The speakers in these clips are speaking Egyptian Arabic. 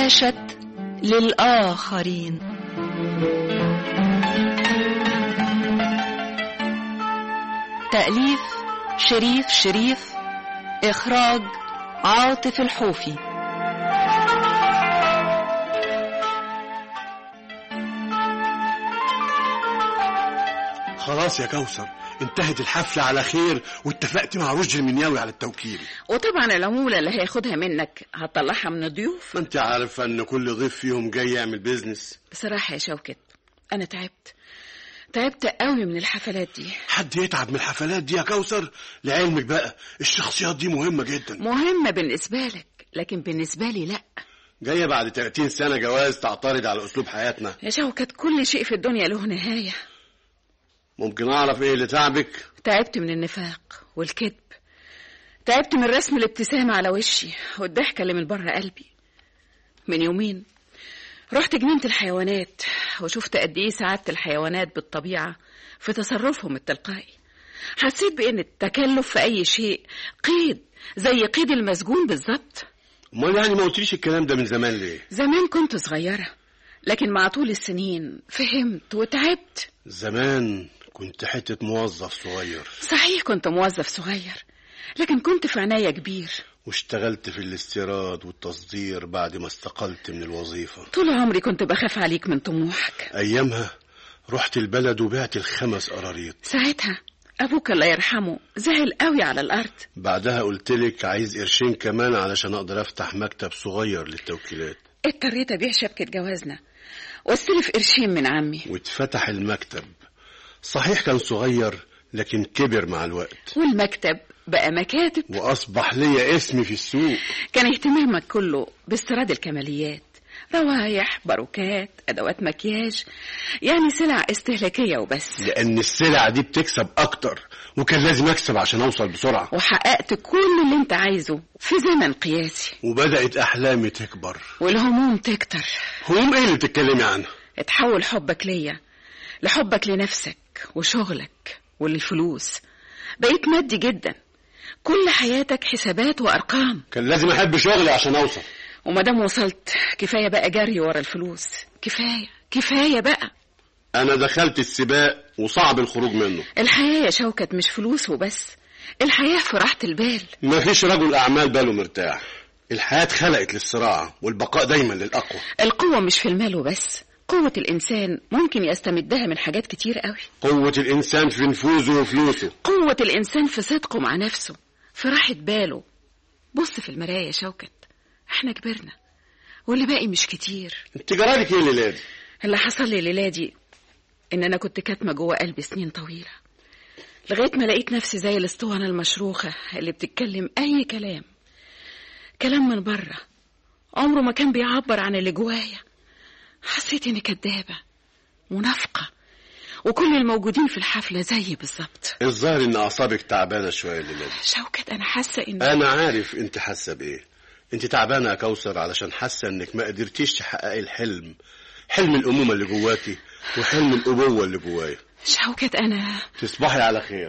عاشت للآخرين تأليف شريف شريف إخراج عاطف الحوفي خلاص يا كوثر انتهت الحفلة على خير واتفقت مع رشدي المنياوي على التوكيل وطبعا العمولة اللي هياخدها منك هتطلعها من الضيوف ما انت عارفة ان كل ضيف فيهم جاي يعمل بيزنس بصراحة يا شوكت أنا تعبت تعبت قوي من الحفلات دي حد يتعب من الحفلات دي يا كوثر لعلمك بقى الشخصيات دي مهمة جدا مهمة بالنسبة لك لكن بالنسبة لي لأ جاية بعد 30 سنة جواز تعترض على أسلوب حياتنا يا شوكت كل شيء في الدنيا له نهاية ممكن أعرف إيه اللي تعبك تعبت من النفاق والكذب تعبت من رسم الابتسامة على وشي والضحكة اللي من بره قلبي من يومين رحت جنينة الحيوانات وشفت قد ايه سعادة الحيوانات بالطبيعة في تصرفهم التلقائي حسيت بأن التكلف في أي شيء قيد زي قيد المسجون بالظبط امال يعني ما قلتليش الكلام ده من زمان ليه زمان كنت صغيرة لكن مع طول السنين فهمت وتعبت زمان كنت حتة موظف صغير صحيح كنت موظف صغير لكن كنت في عناية كبير واشتغلت في الاستيراد والتصدير بعد ما استقلت من الوظيفة طول عمري كنت بخاف عليك من طموحك أيامها رحت البلد وبعت الخمس قراريط ساعتها أبوك الله يرحمه زعل قوي على الأرض بعدها قلت لك عايز قرشين كمان علشان أقدر أفتح مكتب صغير للتوكيلات اضطريت أبيع شبكة جوازنا واستلف قرشين من عمي واتفتح المكتب صحيح كان صغير لكن كبر مع الوقت والمكتب بقى مكاتب وأصبح ليا اسمي في السوق كان اهتمامك كله باستيراد الكماليات روايح باروكات أدوات مكياج يعني سلع استهلاكية وبس لأن السلع دي بتكسب أكتر وكان لازم أكسب عشان أوصل بسرعة وحققت كل اللي انت عايزه في زمن قياسي وبدأت أحلامي تكبر والهموم تكتر هموم إيه اللي بتتكلمي عنها؟ اتحول حبك ليا لحبك لنفسك وشغلك وللفلوس بقيت مادي جدا كل حياتك حسابات وأرقام كان لازم أحب شغلي عشان أوصل ومادام وصلت كفاية بقى جري ورا الفلوس كفاية كفاية بقى أنا دخلت السباق وصعب الخروج منه الحياة يا شوكت مش فلوس وبس الحياة في راحة البال مفيش رجل أعمال باله مرتاح الحياة اتخلقت للصراع والبقاء دايما للأقوى القوة مش في المال وبس قوة الإنسان ممكن يستمدها من حاجات كتير قوي قوة الإنسان في نفوذه وفلوسه قوة الإنسان في صدقه مع نفسه في راحة باله بص في المراية يا شوكت احنا كبرنا واللي باقي مش كتير انت جرالك ايه الليلة دي؟ اللي حصل لي الليلة دي إن أنا كنت كاتمة جوه قلبي سنين طويلة لغاية ما لقيت نفسي زي الاسطوانة المشروخة اللي بتتكلم أي كلام كلام من بره عمره ما كان بيعبر عن اللي جوايا حسيت إني كدابة منافقة وكل الموجودين في الحفلة زيي بالظبط الظاهر ان اعصابك تعبانة شوية الليلة دي شوكت أنا حاسة إن انا عارف انت حاسة بايه انت تعبانة يا كوثر علشان حاسة انك ما قدرتيش تحققي الحلم حلم الامومة اللي جواكي وحلم الابوة اللي جوايا شوكت أنا تصبحي على خير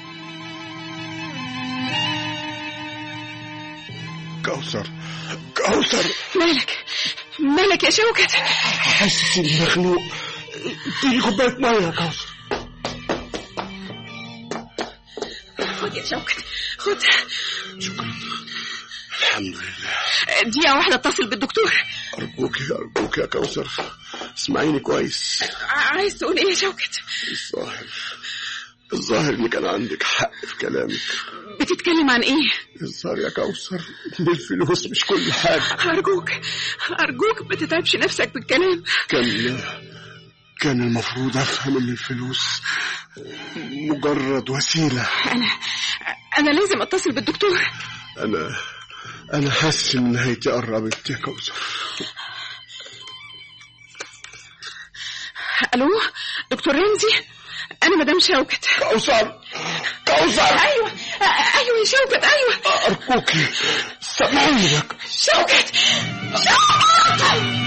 كوثر كوثر مالك مالك يا شوكت حاسس اني مخنوق اديني كوباية مية يا كوثر خد يا شوكت خد شكرا الحمد لله دقيقة واحدة اتصل بالدكتور أرجوك أرجوك يا كوثر اسمعيني كويس ع- عايز تقول ايه يا شوكت الظاهر الظاهر إن كان عندك حق في كلامك بتتكلم عن ايه الظاهر يا كوثر إن الفلوس مش كل حاجة ارجوك ارجوك ما تتعبش نفسك بالكلام كان كان المفروض أفهم إن الفلوس مجرد وسيلة انا انا لازم اتصل بالدكتور أنا أنا حاسس إن نهايتي قربت يا كوثر الو دكتور رمزي انا مدام شوكت كوثر كوثر ايوه ايوه يا شوكت ايوه أرجوك سامعيني لك شوكت شوكت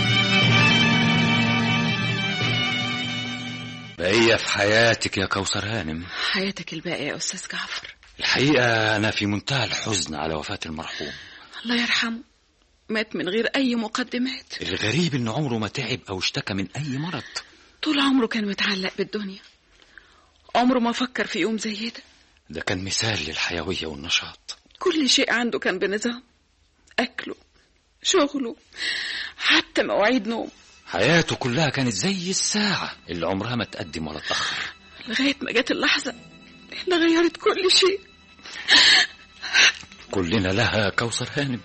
بقية في حياتك يا كوثر هانم حياتك الباقية يا أستاذ جعفر الحقيقة أنا في منتهى الحزن على وفاة المرحوم الله يرحمه مات من غير أي مقدمات الغريب إن عمره ما تعب أو اشتكى من أي مرض طول عمره كان متعلق بالدنيا عمره ما فكر في يوم زي ده ده كان مثال للحيوية والنشاط كل شيء عنده كان بنظام أكله شغله حتى مواعيد نوم حياته كلها كانت زي الساعة اللي عمرها ما تقدم ولا تأخر لغاية ما جت اللحظة اللي غيرت كل شيء كلنا لها كوثر هانم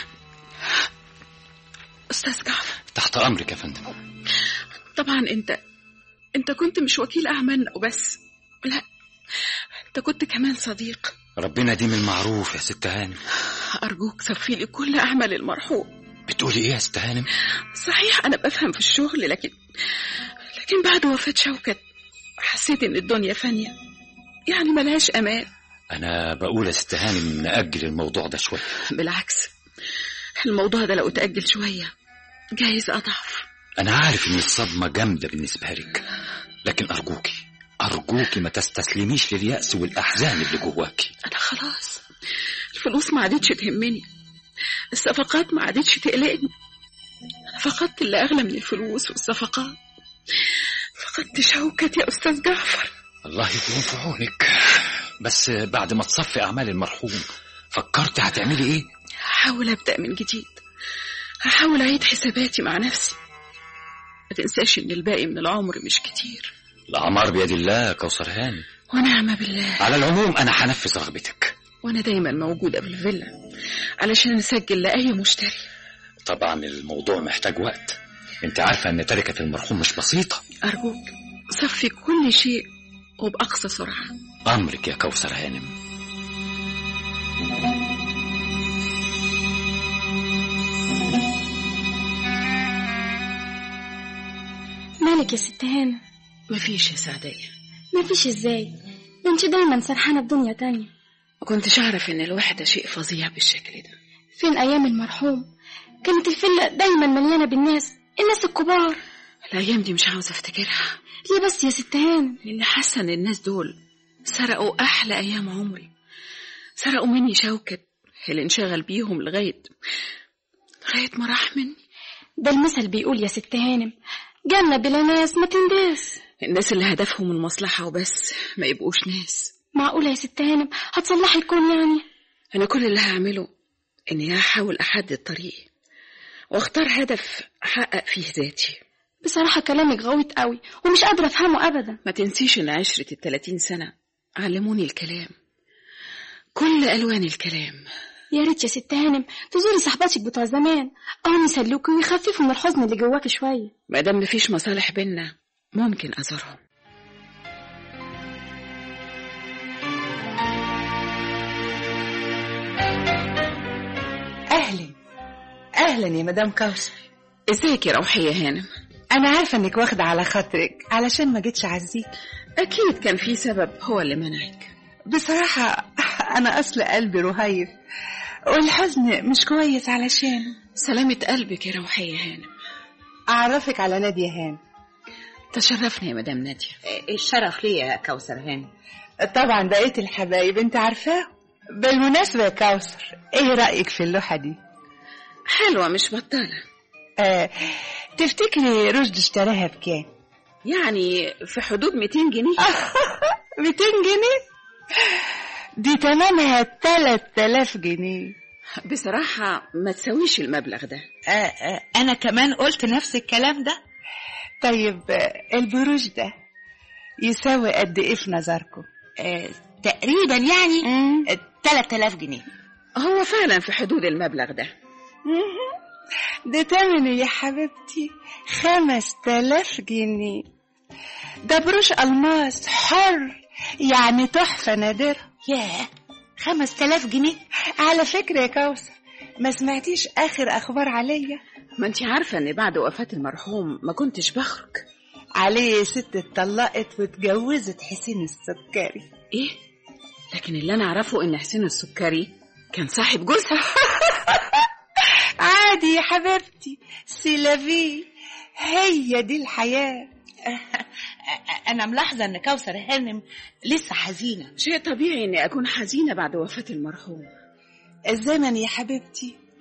أستاذ جعفر تحت أمرك يا فندم طبعا أنت أنت كنت مش وكيل أعمالنا وبس لا أنت كنت كمان صديق ربنا ديم المعروف يا ست هانم أرجوك صفي لي كل أعمال المرحوم بتقولي إيه يا ست هانم صحيح أنا بفهم في الشغل لكن لكن بعد وفاة شوكت حسيت إن الدنيا فانية يعني ملهاش أمان أنا بقول يا ست هانم نأجل الموضوع ده شوية بالعكس الموضوع ده لو اتأجل شوية جايز أضعف أنا عارف إن الصدمة جامدة بالنسبة لك لكن أرجوكي أرجوكي ما تستسلميش لليأس والأحزان اللي جواكي أنا خلاص الفلوس ما عادتش تهمني الصفقات ما عادتش تقلقني أنا فقدت اللي أغلى من الفلوس والصفقات فقدت شوكت يا أستاذ جعفر الله يكون في عونك بس بعد ما تصفي أعمال المرحوم فكرت هتعملي إيه؟ هحاول أبدأ من جديد هحاول أعيد حساباتي مع نفسي ما تنساش إن الباقي من العمر مش كتير الأعمار بيد الله يا كوثر هانم ونعم بالله على العموم أنا هنفذ رغبتك وأنا دايما موجودة في الفيلا علشان نسجل لأي مشتري طبعا الموضوع محتاج وقت انت عارفة ان تركة المرحوم مش بسيطة أرجوك صفي كل شيء وبأقصى سرعة أمرك يا كوثر هانم مالك يا ست هانم مفيش يا سعدية مفيش ازاي ده انت دايما سرحانة بدنيا تانية ما كنتش أعرف إن الوحدة شيء فظيع بالشكل ده فين أيام المرحوم كانت الفيلا دايما مليانة بالناس الناس الكبار الأيام دي مش عاوزة أفتكرها ليه بس يا ست هانم لأن حاسة إن الناس دول سرقوا أحلى أيام عمري سرقوا مني شوكت اللي انشغل بيهم لغاية لغاية ما راح مني ده المثل بيقول يا ست هانم جنة بلا ناس ما تنداس الناس اللي هدفهم المصلحة وبس ما يبقوش ناس معقولة يا ست هانم هتصلحي الكون يعني أنا كل اللي هعمله إني هحاول أحدد طريقي واختار هدف أحقق فيه ذاتي بصراحة كلامك غويط قوي ومش قادرة أفهمه أبدا ما تنسيش إن عشرة التلاتين سنة علموني الكلام كل ألوان الكلام يا ريت يا ست هانم تزوري صاحباتك بتوع زمان أو يسلوكي ويخففوا من الحزن اللي جواكي شوية ما دام مفيش مصالح بينا ممكن أزورهم أهلا أهلا يا مدام كوثر ازيك يا روحية هانم أنا عارفة إنك واخدة على خاطرك علشان ما جيتش أعزيك أكيد كان في سبب هو اللي منعك بصراحة أنا أصل قلبي رهيف والحزن مش كويس علشان سلامة قلبك يا روحية هانم أعرفك على نادية هان تشرفني يا مدام نادية الشرف ليا يا كوثر هاني طبعا بقية الحبايب أنت عارفاه بالمناسبة يا كوثر إيه رأيك في اللوحة دي؟ حلوة مش بطالة آه، تفتكري رشد اشتراها بكام؟ يعني في حدود 200 جنيه 200 جنيه؟ دي تمنها 3000 جنيه بصراحة ما تسويش المبلغ ده آه آه أنا كمان قلت نفس الكلام ده طيب آه، البروج ده يساوي قد إيه في نظركم؟ آه تقريبا يعني 3000 جنيه هو فعلا في حدود المبلغ ده ده تمنه يا حبيبتي خمس تلاف جنيه ده بروش ألماس حر يعني تحفة نادرة ياه 5000 جنيه على فكرة يا كوثر ما سمعتيش آخر أخبار عليا ما انت عارفة ان بعد وفاة المرحوم ما كنتش بخرج عليه ست اتطلقت واتجوزت حسين السكري ايه لكن اللي انا اعرفه ان حسين السكري كان صاحب جوزها عادي يا حبيبتي سيلافي هي دي الحياة انا ملاحظه ان كوثر هانم لسه حزينه شيء طبيعي اني اكون حزينة بعد وفاة المرحوم الزمن يا حبيبتي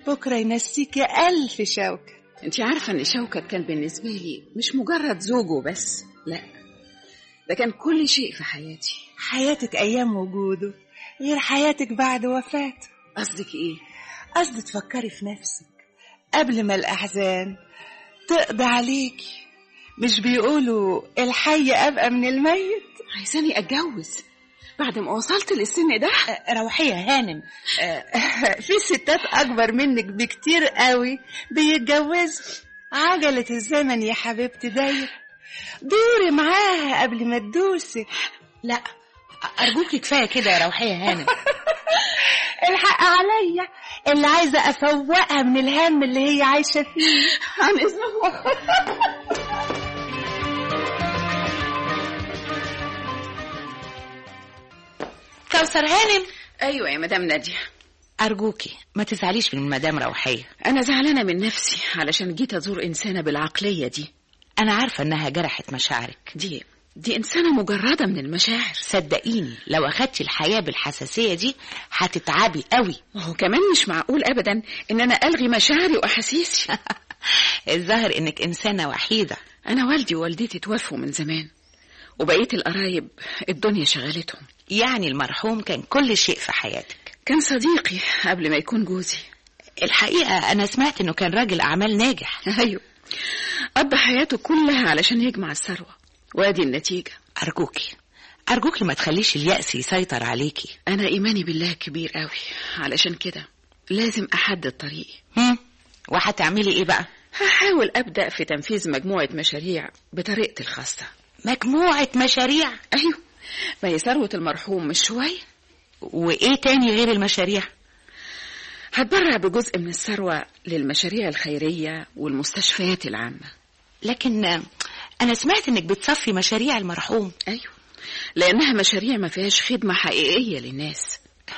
بكرة ينسيك ألف شوكة انت عارفة ان شوكت كان بالنسبة لي مش مجرد زوجه بس لا ده كان كل شيء في حياتي حياتك أيام وجوده غير حياتك بعد وفاته قصدك ايه قصدي تفكري في نفسك قبل ما الأحزان تقضي عليكي مش بيقولوا الحي أبقى من الميت عايزاني اتجوز بعد ما وصلت للسن ده روحي يا هانم في ستات أكبر منك بكتير قوي بيتجوزوا عجلة الزمن يا حبيبتي داير دوري معاها قبل ما تدوسي لا أرجوكي كفاية كده يا روحي يا هانم الحق عليا اللي عايزة أفوقها من الهم اللي هي عايشة فيه عن اذنك كوثر هانم ايوه يا مدام ناديه أرجوكي ما تزعليش من مدام روحية انا زعلانه من نفسي علشان جيت ازور انسانه بالعقليه دي أنا عارفة إنها جرحت مشاعرك دي دي انسانه مجرده من المشاعر صدقيني لو أخدتي الحياة بالحساسية دي هتتعبي قوي وهو كمان مش معقول ابدا ان انا الغي مشاعري واحاسيسي الظاهر إنك إنسانة وحيدة انا والدي ووالدتي توفوا من زمان وبقيه القرايب الدنيا شغلتهم يعني المرحوم كان كل شيء في حياتك كان صديقي قبل ما يكون جوزي الحقيقة أنا سمعت إنه كان راجل أعمال ناجح ايوه قضى حياته كلها علشان يجمع الثروه وادي النتيجه أرجوكي أرجوكي ما تخليش اليأس يسيطر عليكي انا ايماني بالله كبير قوي علشان كده لازم احدد طريقي هم؟ وهتعملي إيه بقى؟ هحاول ابدا في تنفيذ مجموعه مشاريع بطريقتي الخاصه مجموعة مشاريع ايوه ما هي ثروه المرحوم مش شويه وإيه تاني غير المشاريع؟ هتبرع بجزء من الثروه للمشاريع الخيريه والمستشفيات العامه لكن أنا سمعت إنك بتصفي مشاريع المرحوم ايوه لانها مشاريع ما فيهاش خدمه حقيقيه للناس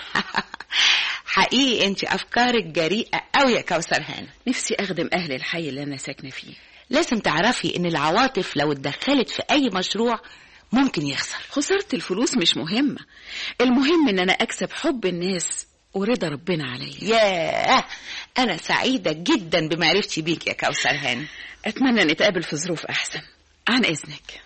حقيقي أنت أفكارك جريئة أوي يا كوثر هانم نفسي اخدم اهل الحي اللي انا ساكنه فيه لازم تعرفي إن العواطف لو اتدخلت في أي مشروع ممكن يخسر خساره الفلوس مش مهمه المهم ان انا اكسب حب الناس ورضا ربنا عليا ياه أنا سعيدة جدا بمعرفتي بيك يا كوثر هانم اتمنى نتقابل في ظروف احسن عن اذنك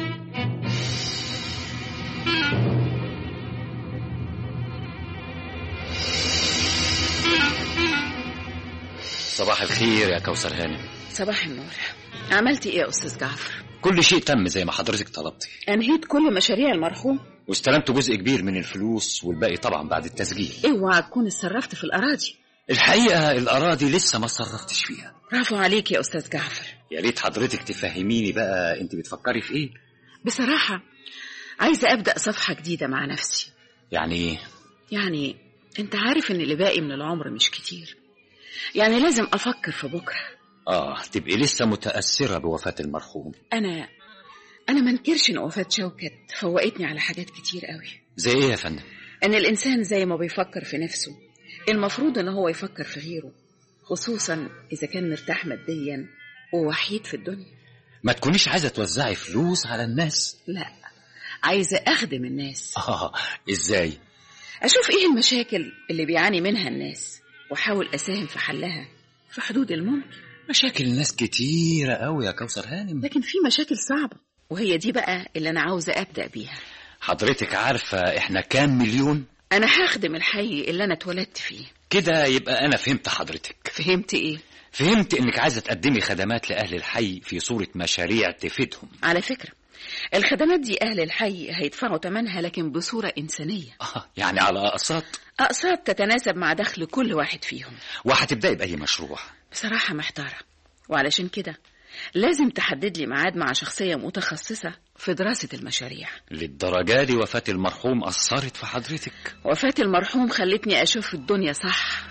صباح الخير يا كوثر هانم صباح النور عملتي ايه يا استاذ جعفر كل شيء تم زي ما حضرتك طلبتي انهيت كل مشاريع المرحوم واستلمت جزء كبير من الفلوس والباقي طبعا بعد التسجيل اوعى تكون اتصرفت في الاراضي الحقيقة الأراضي لسه ما صرفتش فيها برافو عليك يا استاذ جعفر يا ريت حضرتك تفهميني بقى انت بتفكري في ايه بصراحه عايزه ابدا صفحه جديده مع نفسي يعني ايه يعني انت عارف ان اللي باقي من العمر مش كتير يعني لازم افكر في بكره اه تبقي لسه متأثرة بوفاة المرحوم انا انا ما انكرش ان وفاه شوكت فوقتني على حاجات كتير قوي زي ايه يا فندم ان الانسان زي ما بيفكر في نفسه المفروض ان هو يفكر في غيره خصوصا اذا كان مرتاح ماديا ووحيد في الدنيا ما تكونيش عايزة توزعي فلوس على الناس لا عايزه اخدم الناس اه ازاي اشوف ايه المشاكل اللي بيعاني منها الناس واحاول اساهم في حلها في حدود الممكن مشاكل الناس كتيرة قوي يا كوثر هانم لكن في مشاكل صعبه وهي دي بقى اللي انا عاوزه ابدا بيها حضرتك عارفة احنا كام مليون انا هخدم الحي اللي انا اتولدت فيه كده يبقى انا فهمت حضرتك فهمت ايه فهمت انك عايزة تقدمي خدمات لأهل الحي في صورة مشاريع تفيدهم على فكره الخدمات دي اهل الحي هيدفعوا ثمنها لكن بصوره انسانيه اه يعني على اقساط اقساط تتناسب مع دخل كل واحد فيهم وهتبدأي بأي مشروع بصراحه محتاره وعلشان كده لازم تحدد لي ميعاد مع شخصيه متخصصه في دراسه المشاريع للدرجة دي وفاة المرحوم أثرت في حضرتك وفاه المرحوم خلتني اشوف الدنيا صح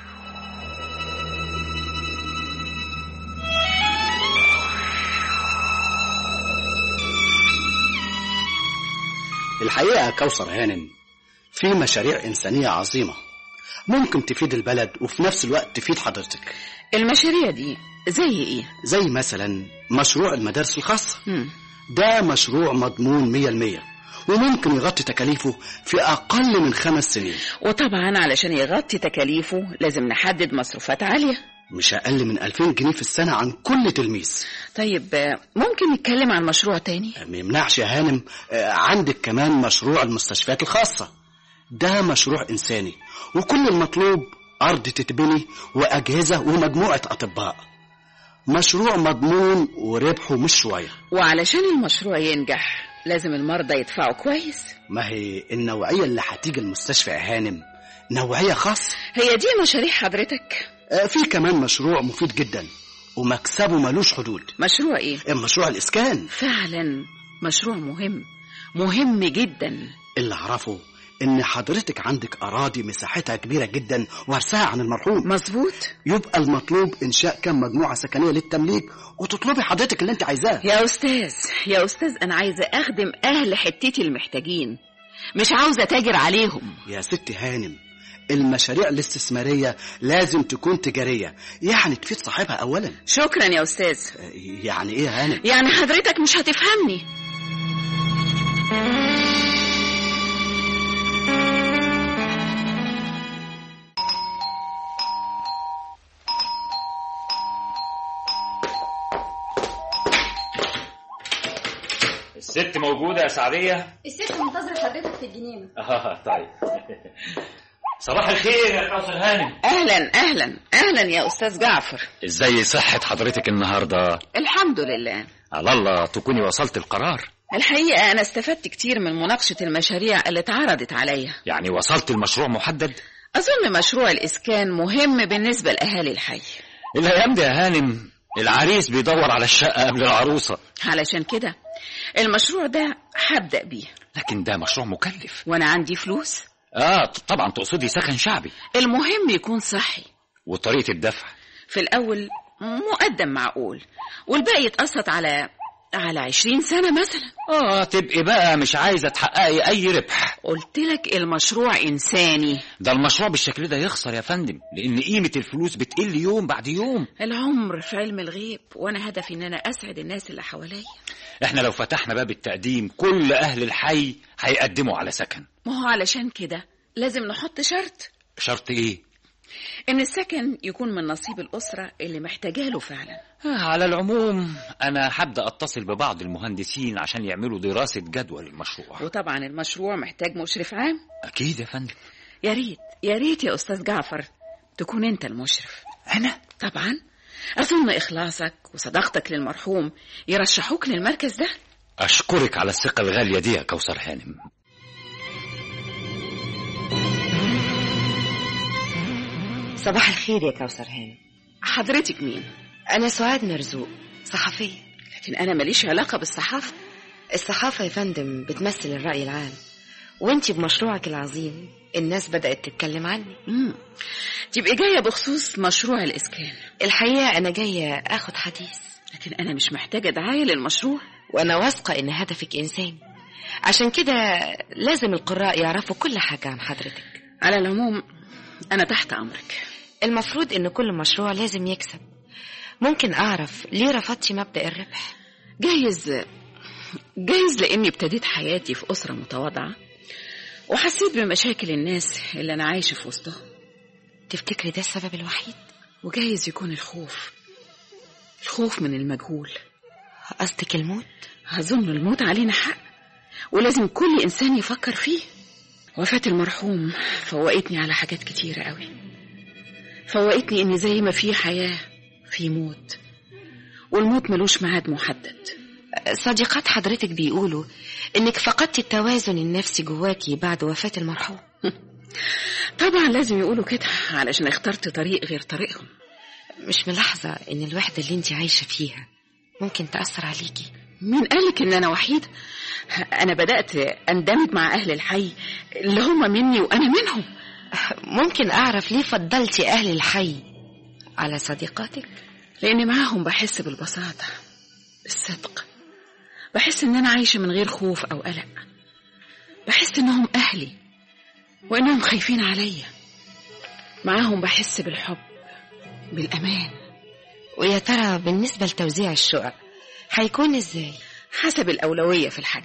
الحقيقة يا كوثر هانم في مشاريع إنسانية عظيمة ممكن تفيد البلد وفي نفس الوقت تفيد حضرتك المشاريع دي زي ايه زي مثلا مشروع المدارس الخاصة مم. ده مشروع مضمون مية المية وممكن يغطي تكاليفه في أقل من خمس سنين وطبعا علشان يغطي تكاليفه لازم نحدد مصروفات عالية مش أقل من 2000 جنيه في السنة عن كل تلميذ طيب آه، ممكن نتكلم عن مشروع تاني ما يمنعش يا هانم آه، عندك كمان مشروع المستشفيات الخاصة ده مشروع إنساني وكل المطلوب أرض تتبني وأجهزة ومجموعة أطباء مشروع مضمون وربحه مش شوية وعلشان المشروع ينجح لازم المرضى يدفعوا كويس ما هي النوعية اللي هتيجي المستشفى يا هانم نوعية خاصة هي دي مشاريع حضرتك آه، في كمان مشروع مفيد جدا ومكسبه ملوش حدود مشروع ايه آه، مشروع الإسكان فعلا مشروع مهم مهم جدا اللي أعرفه إن حضرتك عندك أراضي مساحتها كبيرة جدا وارثها عن المرحوم مظبوط يبقى المطلوب إنشاء كم مجموعة سكنية للتمليك وتطلبي حضرتك اللي أنت عايزاه يا أستاذ يا أستاذ أنا عايزة أخدم أهل حتتي المحتاجين مش عاوزة تاجر عليهم يا ست هانم المشاريع الاستثمارية لازم تكون تجارية يعني تفيد صاحبها أولا شكرا يا أستاذ آه، يعني إيه يا هانم يعني حضرتك مش هتفهمني الست موجودة يا سعدية؟ الست منتظرة حضرتك في الجنينة اه طيب صباح الخير يا كوثر هانم أهلا أهلا أهلا يا أستاذ جعفر ازاي صحة حضرتك النهاردة؟ الحمد لله على الله تكوني وصلت القرار الحقيقة أنا استفدت كتير من مناقشة المشاريع اللي اتعرضت عليا يعني وصلت المشروع محدد؟ أظن مشروع الإسكان مهم بالنسبة لأهالي الحي الأيام دي يا هانم العريس بيدور على الشقة قبل العروسة علشان كده المشروع ده هبدأ بيه لكن ده مشروع مكلف وأنا عندي فلوس اه طبعا تقصدي سكن شعبي المهم يكون صحي وطريقة الدفع في الأول مقدم معقول والباقي يتقسط على على عشرين سنة مثلا اه تبقي بقى مش عايزة تحققي أي ربح قلت لك المشروع إنساني ده المشروع بالشكل ده يخسر يا فندم لأن قيمة الفلوس بتقل يوم بعد يوم العمر في علم الغيب وأنا هدفي إن أنا أسعد الناس اللي حواليا احنا لو فتحنا باب التقديم كل أهل الحي هيقدموا على سكن ما هو علشان كده لازم نحط شرط شرط ايه؟ إن السكن يكون من نصيب الأسرة اللي محتاجاه له فعلا آه، على العموم أنا هبدأ أتصل ببعض المهندسين عشان يعملوا دراسة جدوى للمشروع وطبعا المشروع محتاج مشرف عام أكيد يا فندم يا ريت يا ريت يا أستاذ جعفر تكون أنت المشرف أنا؟ طبعا أظن إخلاصك وصداقتك للمرحوم يرشحوك للمركز ده أشكرك على الثقة الغالية دي يا كوثر هانم صباح الخير يا كوثر هانم حضرتك مين؟ أنا سعاد مرزوق صحفية لكن أنا ماليش علاقة بالصحافة الصحافة يا فندم بتمثل الرأي العام وانتي بمشروعك العظيم الناس بدأت تتكلم عني مم. تبقي جاية بخصوص مشروع الإسكان الحقيقة أنا جاية أخد حديث لكن أنا مش محتاجة دعاية للمشروع وأنا واثقة إن هدفك إنساني عشان كده لازم القراء يعرفوا كل حاجة عن حضرتك على العموم أنا تحت أمرك المفروض إن كل مشروع لازم يكسب ممكن أعرف ليه رفضتي مبدأ الربح جايز جايز لأني ابتديت حياتي في أسرة متواضعة وحسيت بمشاكل الناس اللي أنا عايشة في وسطهم تفتكري ده السبب الوحيد وجايز يكون الخوف الخوف من المجهول قصدك الموت أظن الموت علينا حق ولازم كل إنسان يفكر فيه وفاة المرحوم فوقتني على حاجات كتيرة قوي فوقتني إن زي ما في حياة في موت والموت ملوش ميعاد محدد صديقات حضرتك بيقولوا إنك فقدتي التوازن النفسي جواكي بعد وفاة المرحوم طبعا لازم يقولوا كده علشان اخترت طريق غير طريقهم مش ملاحظة إن الوحدة اللي انت عايشة فيها ممكن تأثر عليكي مين قالك إن أنا وحيدة أنا بدأت أندمج مع أهل الحي اللي هم مني وأنا منهم ممكن أعرف ليه فضلتي أهل الحي على صديقاتك لأن معاهم بحس بالبساطة بالصدق بحس إن أنا عايشة من غير خوف أو قلق بحس إنهم أهلي وإنهم خايفين عليا معاهم بحس بالحب بالأمان ويا ترى بالنسبة لتوزيع الشقق هيكون ازاي حسب الأولوية في الحجز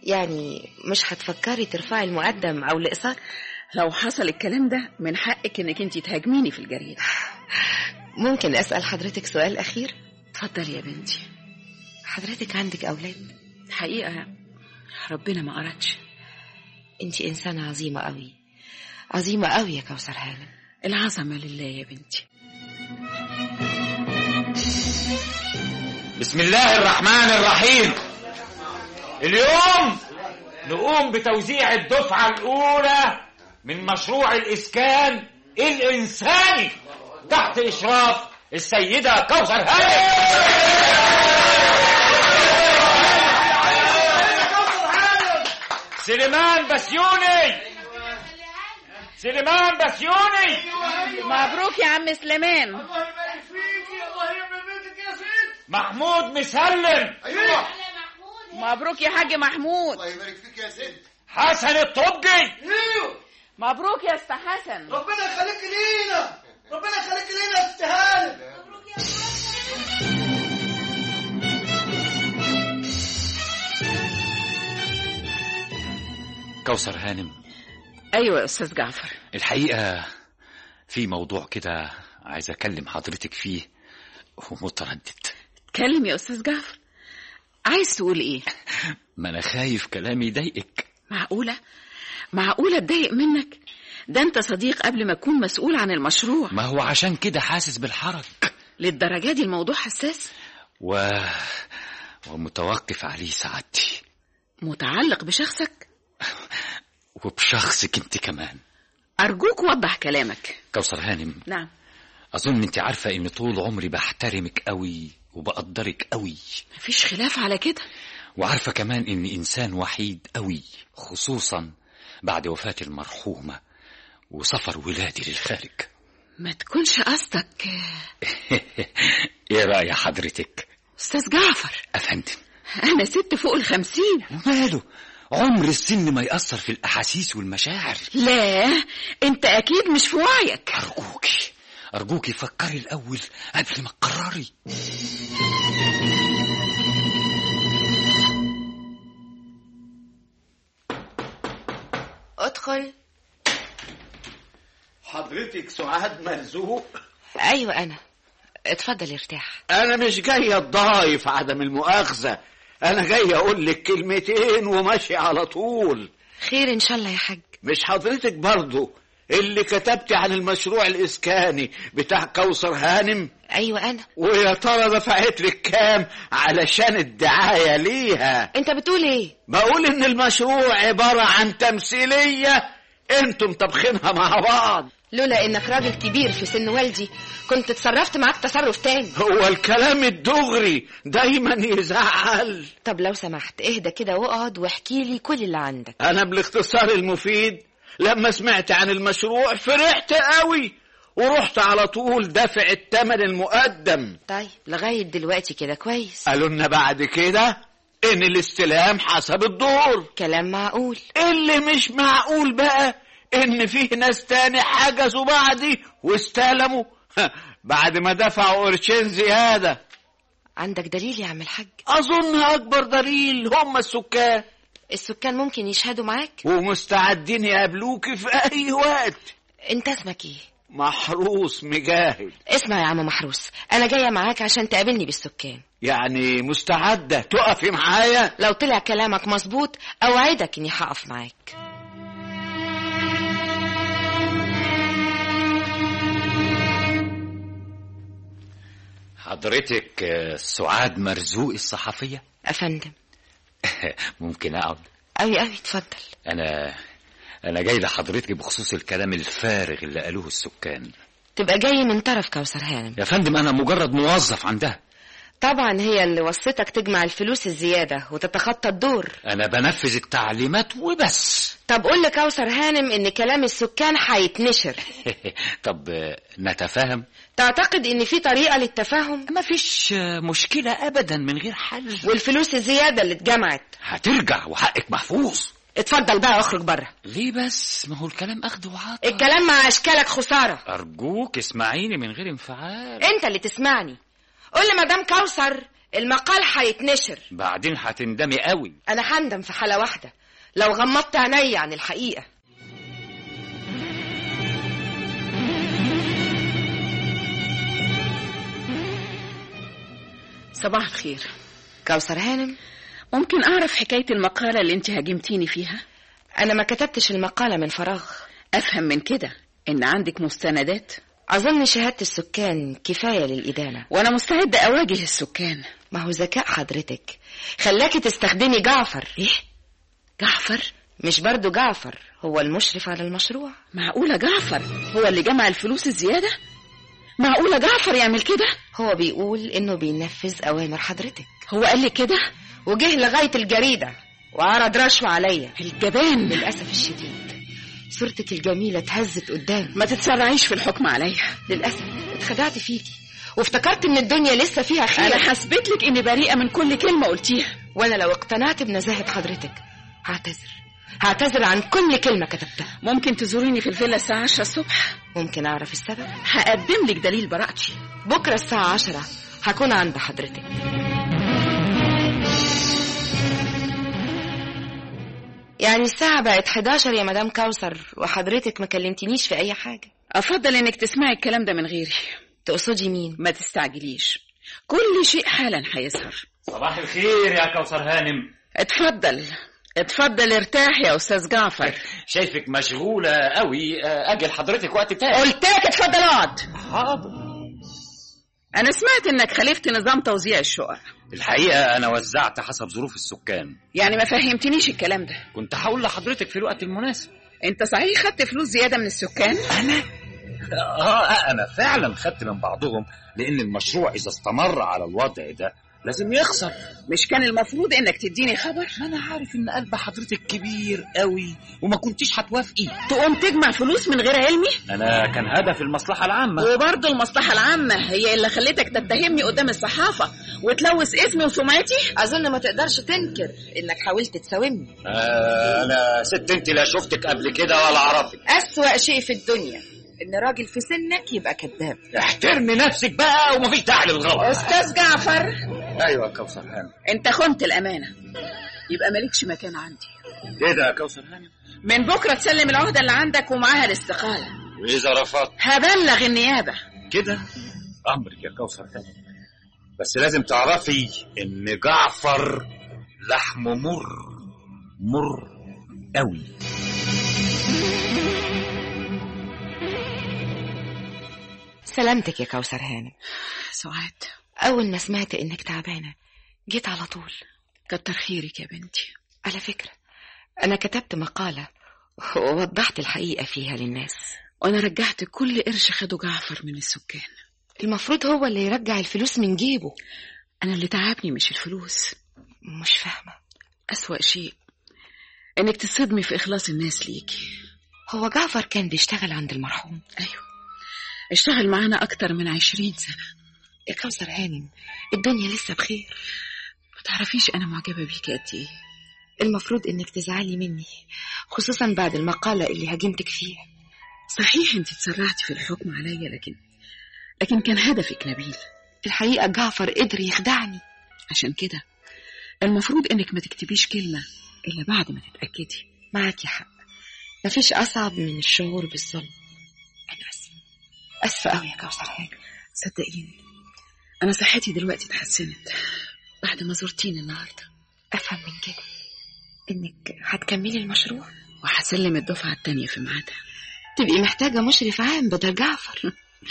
يعني مش هتفكري ترفعي المقدم او الاقساط لو حصل الكلام ده من حقك انك انت تهاجميني في الجريدة ممكن اسال حضرتك سؤال اخير اتفضلي يا بنتي حضرتك عندك اولاد الحقيقة ربنا ما أردش انت انسانه عظيمه قوي عظيمه قوي يا كوثر هانم العظمة لله يا بنتي بسم الله الرحمن الرحيم اليوم نقوم بتوزيع الدفعة الأولى من مشروع الإسكان الإنساني تحت إشراف السيدة كوثر هانم سليمان بسيوني سليمان بسيوني مبروك يا عم سليمان محمود مسلم ايوه مبروك يا حاج محمود الله يبارك فيك يا ست حسن الطبجي ايوه مبروك يا استا حسن ربنا يخليك لينا ربنا يخليك لينا يا ست هانم كوثر هانم أيوة يا أستاذ جعفر الحقيقة في موضوع كده عايز أكلم حضرتك فيه ومتردد اتكلم يا أستاذ جعفر عايز تقول إيه ما أنا خايف كلامي يضايقك معقولة معقولة اتضايق منك ده أنت صديق قبل ما تكون مسؤول عن المشروع ما هو عشان كده حاسس بالحرج للدرجة دي الموضوع حساس و... ومتوقف عليه سعادتي متعلق بشخصك وبشخصك انت كمان أرجوك وضح كلامك كوثر هانم نعم أظن انت عارفة إن طول عمري بحترمك قوي وبقدرك قوي مفيش خلاف على كده وعارفة كمان إني إنسان وحيد قوي خصوصا بعد وفاة المرحومة وسفر ولادي للخارج ما تكونش قصدك ايه رأي حضرتك أستاذ جعفر أفندم أنا ست فوق الخمسين وماله عمر السن ما يأثر في الأحاسيس والمشاعر لا أنت أكيد مش في وعيك أرجوكي أرجوكي فكري الأول قبل ما تقرري ادخل حضرتك سعاد مرزوق ايوه انا اتفضل ارتاح انا مش جاي اتضايف عدم المؤاخذه انا جاي اقول لك كلمتين وماشي على طول خير ان شاء الله يا حاج مش حضرتك برضو اللي كتبتي عن المشروع الاسكاني بتاع كوثر هانم ايوه انا ويا ترى دفعت لك كام علشان الدعايه ليها انت بتقول ايه بقول ان المشروع عباره عن تمثيليه انتم طبخينها مع بعض لولا انك راجل كبير في سن والدي كنت اتصرفت معاك تصرف تاني هو الكلام الدغري دايما يزعل طب لو سمحت اهدى كده واقعد واحكي لي كل اللي عندك انا بالاختصار المفيد لما سمعت عن المشروع فرحت قوي ورحت على طول دافع الثمن المقدم طيب لغايه دلوقتي كده كويس قالوا لنا بعد كده ان الاستلام حسب الدور كلام معقول اللي مش معقول بقى ان فيه ناس تاني حجزوا بعدي واستلموا بعد ما دفعوا قرشين زياده عندك دليل يا عم الحاج اظن اكبر دليل هم السكان السكان ممكن يشهدوا معاك ومستعدين يقابلوك في اي وقت انت اسمك ايه محروس مجاهد اسمع يا عم محروس انا جايه معاك عشان تقابلني بالسكان يعني مستعدة تقفي معايا لو طلع كلامك مظبوط اوعدك اني هقف معاك حضرتك آه، سعاد مرزوق الصحفية افندم ممكن أقعد قوي قوي اتفضل أنا أنا جاي لحضرتك بخصوص الكلام الفارغ اللي قالوه السكان تبقى جاي من طرف كوثر هانم يا فندم أنا مجرد موظف عندها طبعا هي اللي وصتك تجمع الفلوس الزيادة وتتخطى الدور أنا بنفذ التعليمات وبس طب قول لكوثر هانم ان كلام السكان هيتنشر طب آه، نتفاهم تعتقد ان في طريقة للتفاهم ما فيش آه، مشكلة أبدا من غير حل والفلوس الزيادة اللي اتجمعت هترجع وحقك محفوظ اتفضل بقى اخرج بره ليه بس ما هو الكلام أخد وعطا الكلام مع اشكالك خسارة أرجوك اسمعيني من غير انفعال انت اللي تسمعني قول لمدام كوثر المقال هيتنشر بعدين هتندمي قوي انا هندم في حالة واحدة لو غمضت عيني عن الحقيقة صباح الخير كوثر هانم ممكن أعرف حكاية المقالة اللي أنت هاجمتيني فيها أنا ما كتبتش المقالة من فراغ أفهم من كده إن عندك مستندات أظن شهادة السكان كفاية للإدانة وأنا مستعدة أواجه السكان ما هو ذكاء حضرتك خلاكي تستخدمي جعفر إيه؟ جعفر؟ مش برضو جعفر هو المشرف على المشروع معقولة جعفر هو اللي جمع الفلوس الزيادة؟ معقولة جعفر يعمل كده؟ هو بيقول إنه بينفذ أوامر حضرتك هو قال لي كده؟ وجه لغاية الجريدة وعرض رشوة عليا الجبان للأسف الشديد صورتك الجميلة اتهزت قدامي ما تتسرعيش في الحكم عليا للأسف اتخدعت فيكي وافتكرت ان الدنيا لسه فيها خير انا حسبت لك اني بريئه من كل كلمه قلتيها وانا لو اقتنعت بنزاهه حضرتك هعتذر هعتذر عن كل كلمه كتبتها ممكن تزوريني في الفيلا الساعه 10 الصبح ممكن اعرف السبب هقدم لك دليل براءتي بكره الساعه 10 هكون عند حضرتك يعني الساعة بقت 11 يا مدام كوثر وحضرتك ما كلمتنيش في أي حاجة أفضل إنك تسمعي الكلام ده من غيري تقصدي مين؟ ما تستعجليش كل شيء حالا هيظهر صباح الخير يا كوثر هانم اتفضل اتفضل ارتاح يا أستاذ جعفر شايفك مشغولة قوي أجل حضرتك وقت تاني قلت لك اتفضل اقعد حاضر أنا سمعت إنك خالفت نظام توزيع الشقق الحقيقة أنا وزعت حسب ظروف السكان يعني ما فهمتنيش الكلام ده كنت هقول لحضرتك في الوقت المناسب أنت صحيح خدت فلوس زيادة من السكان؟ أنا؟ آه أنا فعلا خدت من بعضهم لأن المشروع إذا استمر على الوضع ده لازم يخسر مش كان المفروض انك تديني خبر ما انا عارف ان قلب حضرتك كبير قوي وما كنتيش هتوافقي تقوم تجمع فلوس من غير علمي انا كان هدف المصلحه العامه وبرضه المصلحه العامه هي اللي خلتك تتهمني قدام الصحافه وتلوث اسمي وسمعتي اظن ما تقدرش تنكر انك حاولت تساومني آه انا ست انت لا شفتك قبل كده ولا اعرفك اسوا شيء في الدنيا ان راجل في سنك يبقى كذاب احترمي نفسك بقى ومفيش داعي للغلط استاذ جعفر ايوه كوثر هانم انت خنت الامانه يبقى مالكش مكان عندي ايه ده يا كوثر هانم من بكره تسلم العهده اللي عندك ومعاها الاستقاله واذا رفضت هبلغ النيابه كده امرك يا كوثر هانم بس لازم تعرفي ان جعفر لحمه مر مر قوي سلامتك يا كوثر هانم سعاد أول ما سمعت إنك تعبانة جيت على طول كتر خيرك يا بنتي على فكرة أنا كتبت مقالة ووضحت الحقيقة فيها للناس وأنا رجعت كل قرش خده جعفر من السكان المفروض هو اللي يرجع الفلوس من جيبه أنا اللي تعبني مش الفلوس مش فاهمة أسوأ شيء إنك تصدمي في إخلاص الناس ليكي هو جعفر كان بيشتغل عند المرحوم أيوه اشتغل معانا أكتر من عشرين سنة يا كوثر هانم الدنيا لسه بخير ما تعرفيش أنا معجبة بيكي قد إيه المفروض إنك تزعلي مني خصوصا بعد المقالة اللي هاجمتك فيها صحيح أنت تسرعتي في الحكم عليا لكن لكن كان هدفك نبيل الحقيقة جعفر قدر يخدعني عشان كده المفروض إنك ما تكتبيش كلمة إلا بعد ما تتأكدي معاكي حق مفيش أصعب من الشعور بالظلم أنا أسفة أسفة أوي يا كوثر هانم صدقيني أنا صحتي دلوقتي اتحسنت بعد ما زرتيني النهاردة أفهم من كده إنك هتكملي المشروع وهسلم الدفعة التانية في ميعادها تبقي محتاجة مشرف عام بدل جعفر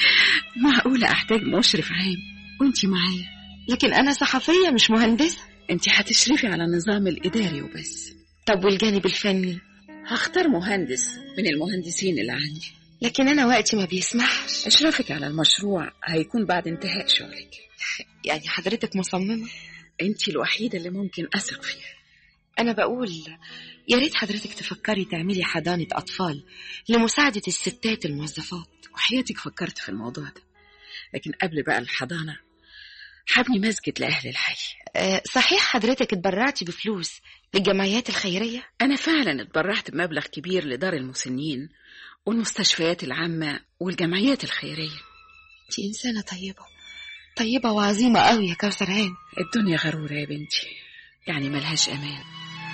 معقولة أحتاج مشرف عام وأنتي معايا لكن أنا صحفية مش مهندسة أنتي هتشرفي على النظام الإداري وبس طب والجانب الفني هختار مهندس من المهندسين اللي عندي لكن أنا وقتي ما بيسمحش إشرافك على المشروع هيكون بعد انتهاء شغلك يعني حضرتك مصممة أنت الوحيدة اللي ممكن أثق فيها أنا بقول يا ريت حضرتك تفكري تعملي حضانة أطفال لمساعدة الستات الموظفات وحياتك فكرت في الموضوع ده لكن قبل بقى الحضانة حبني مسجد لأهل الحي أه صحيح حضرتك اتبرعتي بفلوس للجمعيات الخيرية أنا فعلا اتبرعت بمبلغ كبير لدار المسنين والمستشفيات العامة والجمعيات الخيرية انت إنسانة طيبة طيبة وعظيمة قوي يا كوثر هانم الدنيا غرورة يا بنتي يعني ملهاش أمان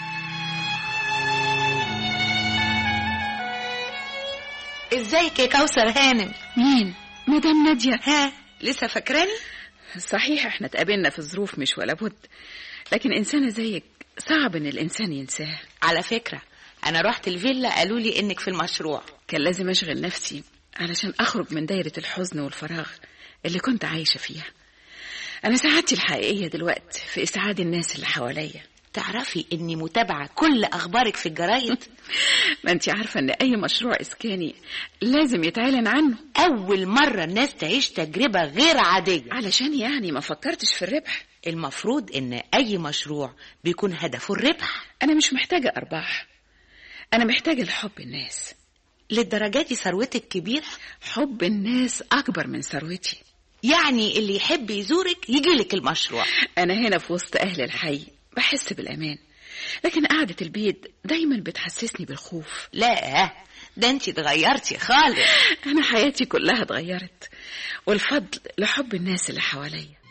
ازيك يا كوثر هانم مين مدام نادية ها لسه فاكراني صحيح احنا اتقابلنا في ظروف مش ولا بد لكن إنسانة زيك صعب إن الإنسان ينساه على فكرة أنا رحت الفيلا قالوا لي إنك في المشروع كان لازم أشغل نفسي علشان أخرج من دايرة الحزن والفراغ اللي كنت عايشة فيها أنا سعادتي الحقيقية دلوقتي في إسعاد الناس اللي حواليا تعرفي إني متابعة كل أخبارك في الجرايد ما أنت عارفة إن أي مشروع إسكاني لازم يتعلن عنه أول مرة الناس تعيش تجربة غير عادية علشان يعني ما فكرتش في الربح المفروض إن أي مشروع بيكون هدفه الربح أنا مش محتاجة أرباح أنا محتاجة لحب الناس للدرجة دي ثروتك كبيرة حب الناس أكبر من ثروتي يعني اللي يحب يزورك يجيلك المشروع أنا هنا في وسط أهل الحي بحس بالأمان لكن قعدة البيت دايما بتحسسني بالخوف لا ده انت اتغيرتي خالص أنا حياتي كلها اتغيرت والفضل لحب الناس اللي حواليا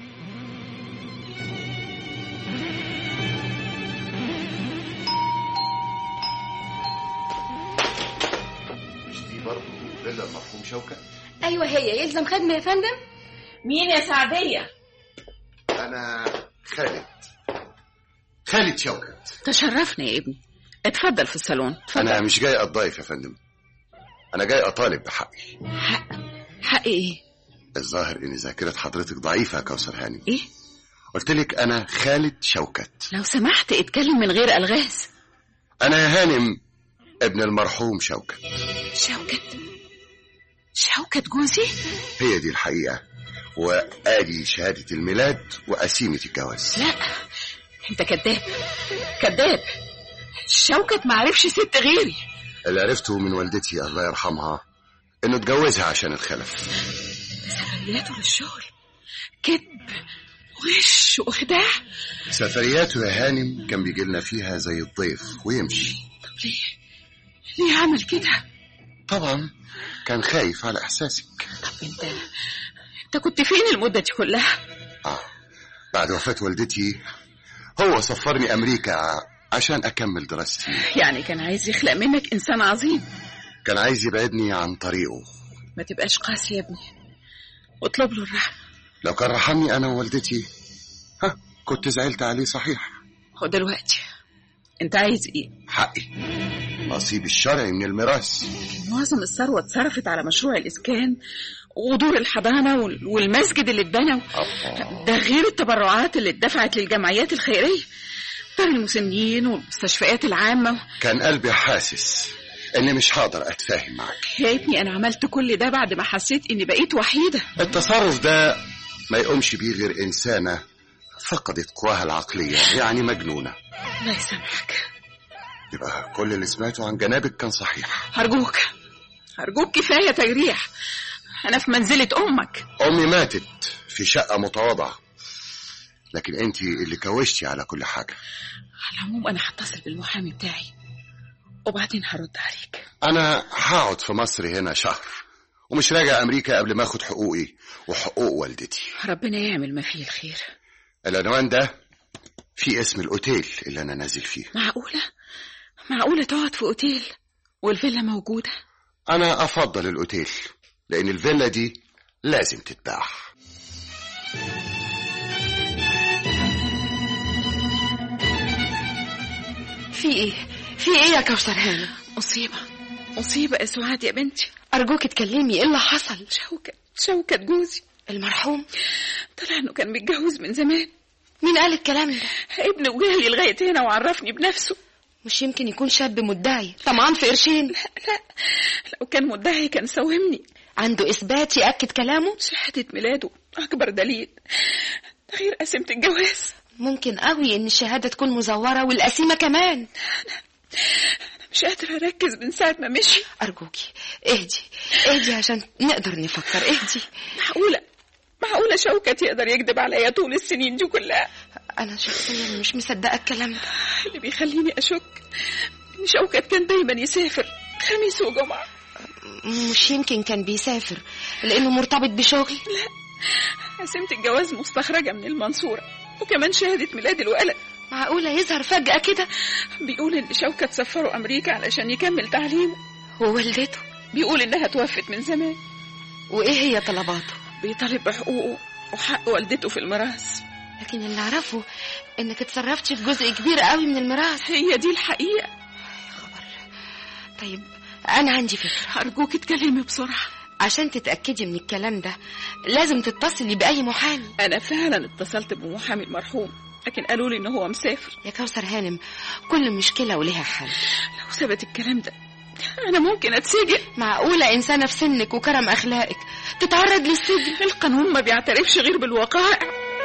مش دي برضه فيلا المرحوم شوكة ايوه هي يلزم خدمه يا فندم مين يا سعدية؟ أنا خالد خالد شوكت تشرفنا يا ابني اتفضل في الصالون اتفضل أنا مش جاي أتضايف يا فندم أنا جاي أطالب بحقي حق ايه؟ الظاهر إن ذاكرة حضرتك ضعيفة يا كوثر هانم ايه؟ قلت لك أنا خالد شوكت لو سمحت اتكلم من غير ألغاز أنا يا هانم ابن المرحوم شوكت شوكت شوكت جوزي؟ هي دي الحقيقة وآدي شهادة الميلاد وقسيمة الجواز لا انت كذاب كذاب شوكت معرفش ست غيري اللي عرفته من والدتي الله يرحمها إنه اتجوزها عشان الخلف سفرياته للشغل كذب وغش وخداع سفرياته يا هانم كان بيجي لنا فيها زي الضيف ويمشي طب ليه؟ ليه عمل كده؟ طبعا كان خايف على إحساسك طب انت انت كنت فين المدة دي كلها؟ آه بعد وفاة والدتي هو سفرني أمريكا عشان أكمل دراستي يعني كان عايز يخلق منك إنسان عظيم كان عايز يبعدني عن طريقه ما تبقاش قاسي يا ابني واطلب له الرحمة لو كان رحمني أنا ووالدتي ها كنت زعلت عليه صحيح ودلوقتي انت عايز ايه؟ حقي نصيب الشرعي من الميراث معظم الثروة اتصرفت على مشروع الإسكان ودور الحضانة وال- والمسجد اللي اتبنى ده غير التبرعات اللي اتدفعت للجمعيات الخيرية دار المسنين والمستشفيات العامة كان قلبي حاسس إني مش هقدر أتفاهم معاك يا ابني أنا عملت كل ده بعد ما حسيت إني بقيت وحيدة التصرف ده ما يقومش بيه غير إنسانة فقدت قواها العقلية يعني مجنونة الله يسامحك يبقى كل اللي سمعته عن جنابك كان صحيح أرجوك أرجوك كفاية تجريح أنا في منزلة أمك أمي ماتت في شقة متواضعة لكن أنت اللي كوشتي على كل حاجة على العموم أنا هتصل بالمحامي بتاعي وبعدين هرد عليك أنا هقعد في مصر هنا شهر ومش راجع أمريكا قبل ما أخد حقوقي وحقوق والدتي ربنا يعمل ما فيه الخير العنوان ده في اسم الأوتيل اللي أنا نازل فيه معقولة؟ معقولة تقعد في أوتيل والفيلا موجودة؟ أنا أفضل الأوتيل لأن الفيلا دي لازم تتباع في ايه في ايه يا كوثر هانم مصيبة مصيبة يا سعاد يا بنتي ارجوك اتكلمي ايه اللي حصل شوكت شوكت جوزي المرحوم طلع انه كان متجوز من زمان مين قال الكلام ده ابنه وجالي لغاية هنا وعرفني بنفسه مش يمكن يكون شاب مدعي طمعان في قرشين لا لو كان مدعي كان ساومني عنده اثبات ياكد كلامه شهادة ميلاده أكبر دليل ده غير قسيمة الجواز ممكن قوي ان الشهاده تكون مزوره والقسيمه كمان أنا مش قادرة أركز من ساعة ما مشي ارجوكي اهدي اهدي عشان نقدر نفكر اهدي معقولة معقولة شوكت يقدر يكذب عليا طول السنين دي كلها انا شخصيا مش مصدقه الكلام ده اللي بيخليني أشك إن شوكت كان دايما يسافر خميس وجمعة مش يمكن كان بيسافر لانه مرتبط بشغل قسمت الجواز مستخرجة من المنصورة وكمان شهادة ميلاد الولد معقولة يظهر فجأة كده بيقول إن شوكة سفره أمريكا علشان يكمل تعليمه ووالدته بيقول إنها توفت من زمان وإيه هي طلباته بيطالب بحقوقه وحق والدته في الميراث لكن اللي أعرفه إنك اتصرفتش في جزء كبير قوي من الميراث هي دي الحقيقة طيب أنا عندي فكرة أرجوك اتكلمي بسرعة عشان تتأكدي من الكلام ده لازم تتصلي بأي محامي أنا فعلا اتصلت بمحامي المرحوم لكن قالوا لي إن هو مسافر يا كوثر هانم كل مشكلة ولها حل لو ثبت الكلام ده أنا ممكن أتسجن معقولة إنسانة في سنك وكرم أخلاقك تتعرض للسجن القانون ما بيعترفش غير بالوقائع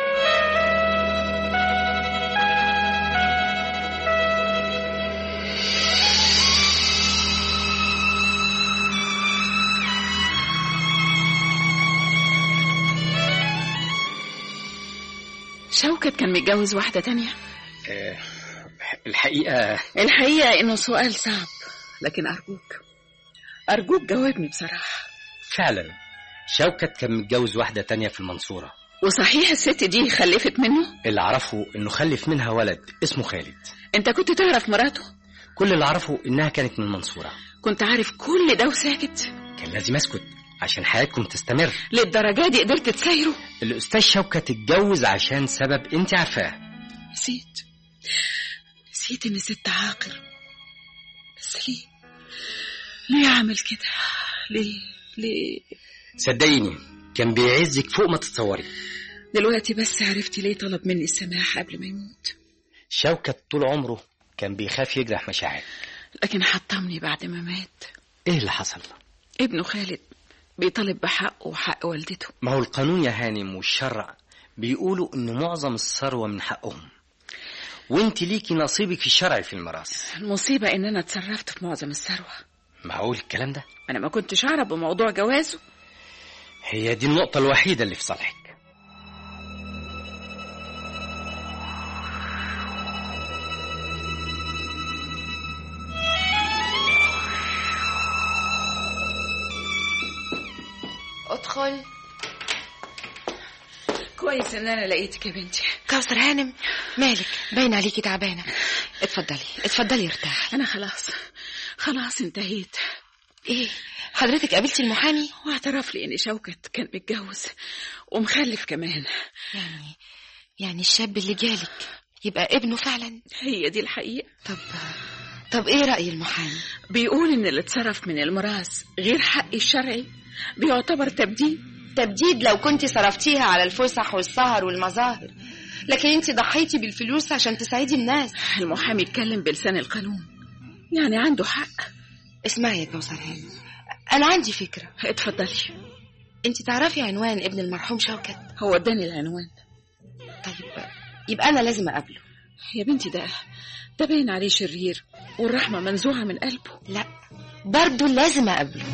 شوكت كان متجوز واحدة تانية آه، الحقيقة الحقيقة إنه سؤال صعب لكن أرجوك أرجوك جاوبني بصراحة فعلا شوكت كان متجوز واحدة تانية في المنصورة وصحيح الست دي خلفت منه اللي أعرفه إنه خلف منها ولد اسمه خالد أنت كنت تعرف مراته كل اللي أعرفه إنها كانت من المنصورة كنت عارف كل ده وساكت كان لازم أسكت عشان حياتكم تستمر للدرجة دي قدرت تسايره الأستاذ شوكت اتجوز عشان سبب أنت عارفاه نسيت نسيت إني ست عاقل بس ليه ليه أعمل كده ليه ليه صدقيني كان بيعزك فوق ما تتصوري دلوقتي بس عرفت ليه طلب مني السماح قبل ما يموت شوكت طول عمره كان بيخاف يجرح مشاعر لكن حطمني بعد ما مات ايه اللي حصل ابنه خالد بيطالب بحقه وحق والدته ما هو القانون يا هانم والشرع بيقولوا ان معظم الثروة من حقهم وانت ليكي نصيبك الشرعي في الميراث المصيبة إن أنا اتصرفت في معظم الثروة معقول الكلام ده أنا ما كنتش أعرف بموضوع جوازه هي دي النقطة الوحيدة اللي في صالحك ادخل كويس إن أنا لقيتك يا بنتي كوثر هانم مالك باين عليكي تعبانة اتفضلي اتفضلي ارتاحي أنا خلاص خلاص انتهيت ايه حضرتك قابلتي المحامي واعترف لي إن شوكت كان متجوز ومخلف كمان يعني يعني الشاب اللي جالك يبقى ابنه فعلا هي دي الحقيقة طب طب ايه رأي المحامي بيقول إن اللي اتصرف من الميراث غير حقي الشرعي بيعتبر تبديد تبديد لو كنت صرفتيها على الفسح والسهر والمظاهر لكن انت ضحيتي بالفلوس عشان تساعدي الناس المحامي اتكلم بلسان القانون يعني عنده حق اسمعي يا كوثر هانم انا عندي فكرة اتفضلي انت تعرفي عنوان ابن المرحوم شوكت هو اداني العنوان طيب يبقى انا لازم اقابله يا بنتي ده ده باين عليه شرير والرحمة منزوعة من قلبه لا برضه لازم اقابله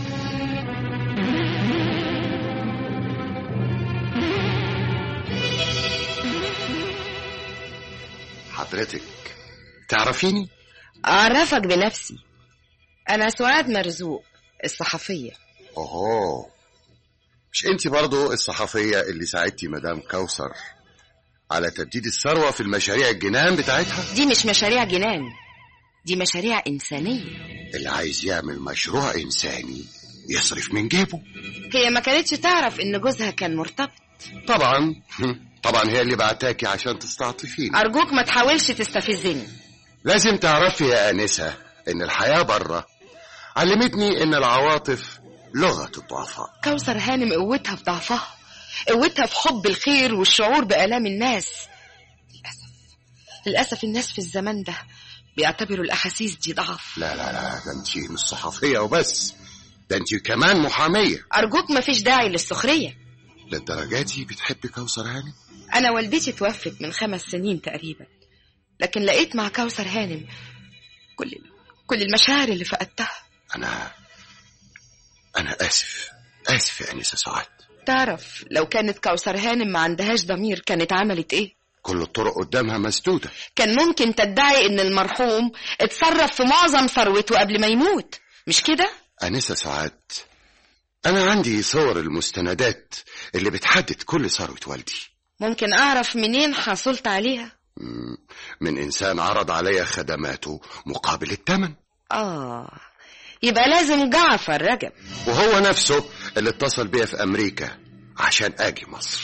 حضرتك تعرفيني اعرفك بنفسي انا سعاد مرزوق الصحفية اوهو مش انت برضو الصحفية اللي ساعدتي مدام كوثر على تبديد الثروة في المشاريع الجنان بتاعتها دي مش مشاريع جنان دي مشاريع إنسانية اللي عايز يعمل مشروع إنساني يصرف من جيبه هي ما كانتش تعرف إن جوزها كان مرتبط طبعا طبعا هي اللي بعتاكي عشان تستعطفيني أرجوك ما تحاولش تستفزني لازم تعرفي يا آنسة إن الحياة بره علمتني إن العواطف لغة الضعفاء كوثر هانم قوتها في ضعفها قوتها في حب الخير والشعور بآلام الناس للأسف للأسف الناس في الزمان ده بيعتبروا الأحاسيس دي ضعف لا لا لا ده انت مش صحفية وبس ده انت كمان محامية أرجوك ما فيش داعي للسخرية للدرجة دي بتحبي كوثر هانم أنا والدتي توفت من خمس سنين تقريبا لكن لقيت مع كوثر هانم كل كل المشاعر اللي فقدتها أنا أنا آسف آسف يا أنسة سعاد تعرف لو كانت كوثر هانم ما عندهاش ضمير كانت عملت ايه كل الطرق قدامها مسدودة كان ممكن تدعي ان المرحوم اتصرف في معظم ثروته قبل ما يموت مش كده أنسة سعاد أنا عندي صور المستندات اللي بتحدد كل ثروة والدي ممكن أعرف منين حصلت عليها مم، من إنسان عرض عليا خدماته مقابل الثمن آه يبقى لازم جعفر رجب وهو نفسه اللي اتصل بيا في أمريكا عشان أجي مصر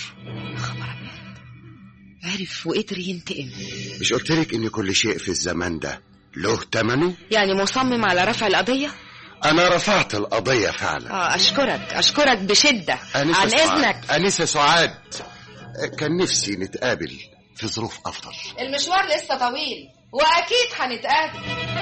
عرف وقدر ينتقم مش قلتلك إن كل شيء في الزمان ده له ثمنه يعني مصمم على رفع القضية أنا رفعت القضية فعلا آه أشكرك أشكرك بشدة أنسة عن سعاد. إذنك أنسة سعاد كان نفسي نتقابل في ظروف أفضل المشوار لسه طويل وأكيد هنتقابل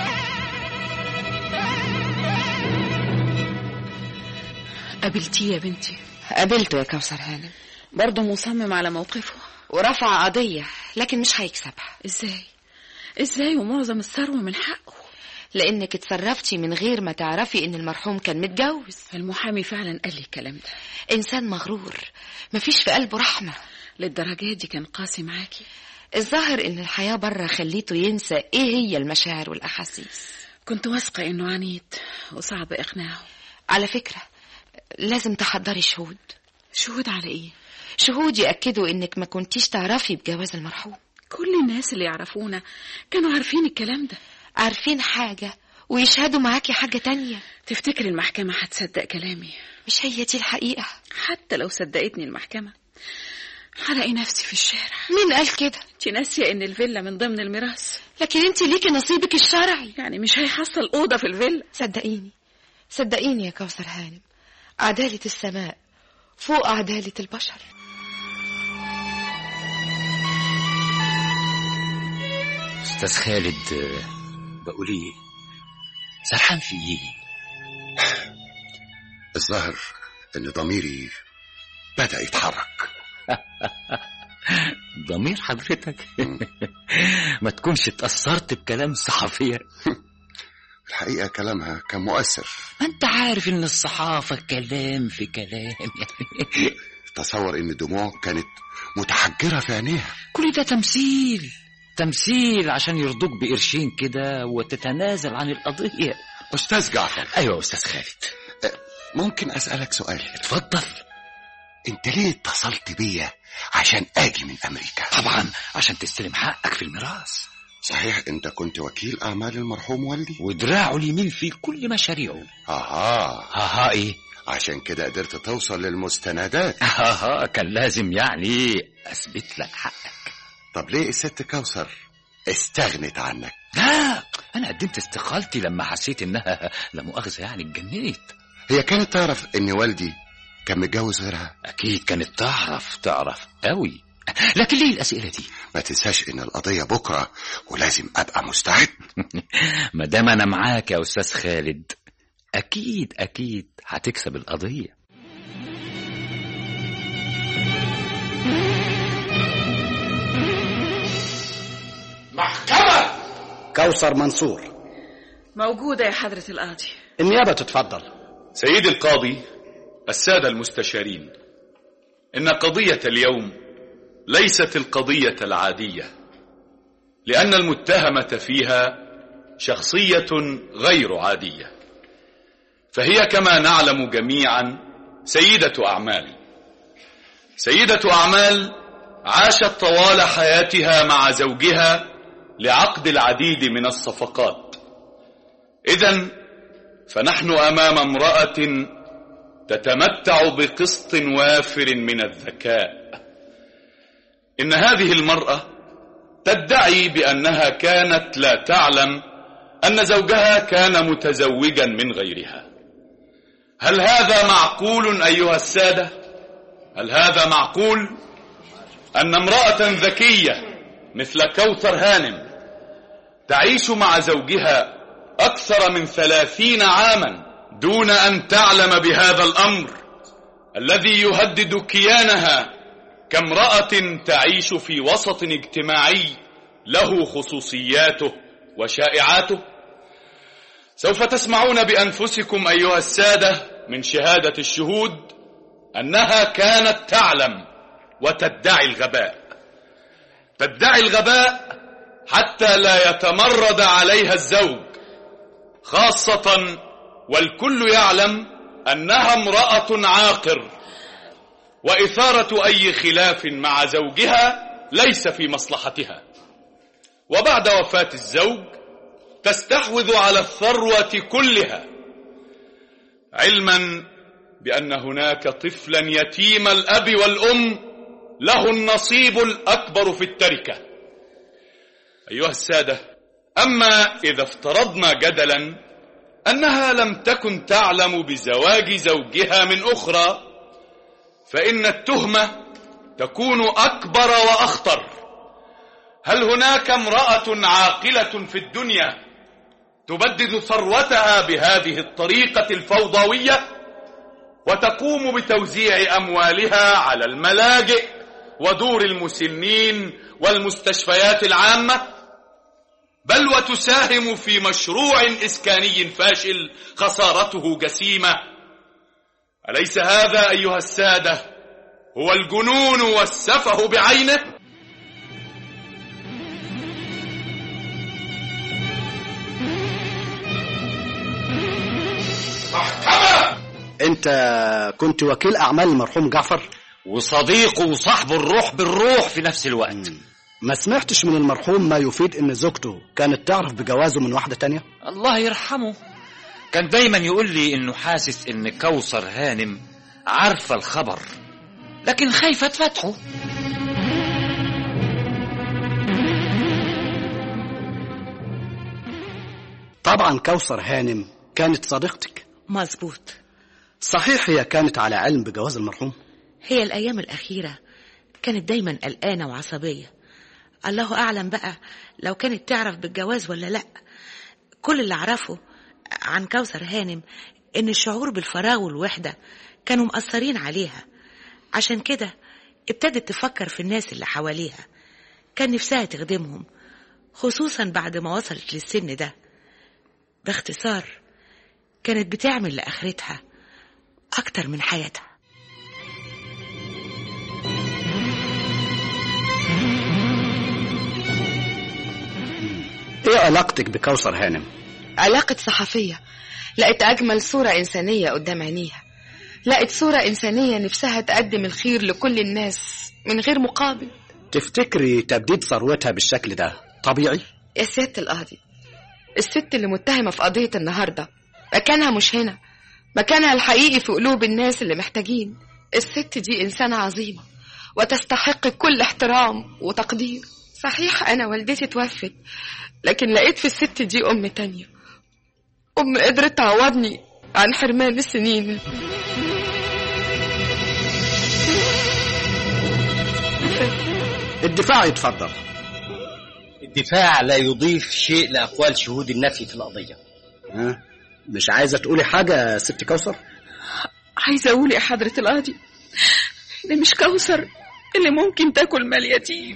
قابلتيه يا بنتي قابلته يا كوثر هانم برضه مصمم على موقفه ورفع قضية لكن مش هيكسبها ازاي ازاي ومعظم الثروة من حقه لأنك اتصرفتي من غير ما تعرفي إن المرحوم كان متجوز المحامي فعلا قال لي الكلام ده إنسان مغرور مفيش في قلبه رحمة للدرجة دي كان قاسي معاكي الظاهر إن الحياة بره خليته ينسى إيه هي المشاعر والأحاسيس كنت واثقة إنه عنيد وصعب إقناعه على فكرة لازم تحضري شهود شهود على إيه؟ شهود يأكدوا إنك ما كنتيش تعرفي بجواز المرحوم كل الناس اللي يعرفونا كانوا عارفين الكلام ده عارفين حاجة ويشهدوا معاكي حاجة تانية تفتكر المحكمة هتصدق كلامي مش هي دي الحقيقة حتى لو صدقتني المحكمة هلاقي نفسي في الشارع مين قال كده انت ناسية ان الفيلا من ضمن الميراث لكن انت ليكي نصيبك الشرعي يعني مش هيحصل أوضة في الفيلا صدقيني صدقيني يا كوثر هانم عدالة السماء فوق عدالة البشر استاذ خالد آه، بقول ايه سرحان في ايه الظاهر إن ضميري بدأ يتحرك ضمير حضرتك ما تكونش اتأثرت بكلام صحفية الحقيقة كلامها كان مؤثر ما انت عارف ان الصحافة كلام في كلام يعني تصور إن دموع كانت متحجرة في عينيها كل ده تمثيل تمثيل عشان يرضوك بقرشين كده وتتنازل عن القضية أستاذ جعفر ايوه يا استاذ خالد ممكن أسألك سؤال اتفضل أنت ليه اتصلت بيا عشان أجي من أمريكا طبعا عشان تستلم حقك في الميراث صحيح أنت كنت وكيل أعمال المرحوم والدي ودراعه اليمين في كل مشاريعه آها ها ايه عشان كده قدرت توصل للمستندات ها كان لازم يعني اثبت لك حقك طب ليه الست كوثر استغنت عنك لا انا قدمت استقالتي لما حسيت انها لا مؤاخذه يعني اتجنيت هي كانت تعرف ان والدي كان متجوز غيرها اكيد كانت تعرف تعرف قوي لكن ليه الاسئله دي ما تنساش ان القضية بكرة ولازم ابقى مستعد ما دام انا معاك يا استاذ خالد اكيد اكيد هتكسب القضيه محكمة كوثر منصور موجودة يا حضرة القاضي النيابة تتفضل سيدي القاضي السادة المستشارين إن قضية اليوم ليست القضية العادية لأن المتهمة فيها شخصية غير عادية فهي كما نعلم جميعا سيدة أعمال سيدة أعمال عاشت طوال حياتها مع زوجها لعقد العديد من الصفقات إذا فنحن أمام امرأة تتمتع بقسط وافر من الذكاء إن هذه المرأة تدعي بأنها كانت لا تعلم أن زوجها كان متزوجا من غيرها هل هذا معقول أيها السادة؟ هل هذا معقول أن امرأة ذكية مثل كوثر هانم تعيش مع زوجها أكثر من ثلاثين عاما دون أن تعلم بهذا الأمر الذي يهدد كيانها كامرأة تعيش في وسط اجتماعي له خصوصياته وشائعاته سوف تسمعون بأنفسكم أيها السادة من شهادة الشهود أنها كانت تعلم وتدعي الغباء تدعي الغباء حتى لا يتمرد عليها الزوج خاصة والكل يعلم أنها امرأة عاقر وإثارة أي خلاف مع زوجها ليس في مصلحتها وبعد وفاة الزوج تستحوذ على الثروة كلها علما بأن هناك طفلا يتيم الأب والأم له النصيب الأكبر في التركة أيها السادة أما إذا افترضنا جدلا أنها لم تكن تعلم بزواج زوجها من أخرى فإن التهمة تكون أكبر وأخطر هل هناك امرأة عاقلة في الدنيا تبدد ثروتها بهذه الطريقة الفوضوية وتقوم بتوزيع أموالها على الملاجئ ودور المسنين والمستشفيات العامة بل وتساهم في مشروع إسكاني فاشل خسارته جسيمة أليس هذا أيها السادة هو الجنون والسفه بعينه انت كنت وكيل اعمال المرحوم جعفر وصديقه وصاحبه الروح بالروح في نفس الوقت ما سمعتش من المرحوم ما يفيد ان زوجته كانت تعرف بجوازه من واحده تانية الله يرحمه كان دايما يقول لي انه حاسس ان كوثر هانم عارفه الخبر لكن خايفه تفتحه طبعا كوثر هانم كانت صديقتك مظبوط صحيح هي كانت على علم بجواز المرحوم هي الأيام الأخيرة كانت دايما قلقانة وعصبية الله أعلم بقى لو كانت تعرف بالجواز ولا لأ كل اللي أعرفه عن كوثر هانم إن الشعور بالفراغ والوحدة كانوا مأثرين عليها عشان كده ابتدت تفكر في الناس اللي حواليها كان نفسها تخدمهم خصوصا بعد ما وصلت للسن ده باختصار كانت بتعمل لآخرتها أكتر من حياتها ايه علاقتك بكوثر هانم علاقة صحفية لقيت أجمل صورة إنسانية قدام عينيها لقيت صورة إنسانية نفسها تقدم الخير لكل الناس من غير مقابل تفتكري تبديد ثروتها بالشكل ده طبيعي يا سيادة القاضي الست اللي متهمة في قضية النهاردة مكانها مش هنا مكانها الحقيقي في قلوب الناس اللي محتاجين الست دي إنسانة عظيمة وتستحق كل احترام وتقدير صحيح أنا والدتي توفت لكن لقيت في الست دي أم تانية أم قدرت تعوضني عن حرمان السنين الدفاع يتفضل الدفاع لا يضيف شيء لأقوال شهود النفي في القضية ها مش عايزة تقولي حاجة يا ست كوثر عايزة أقول يا حضرة القاضي دي مش كوثر اللي ممكن تاكل مال يتيم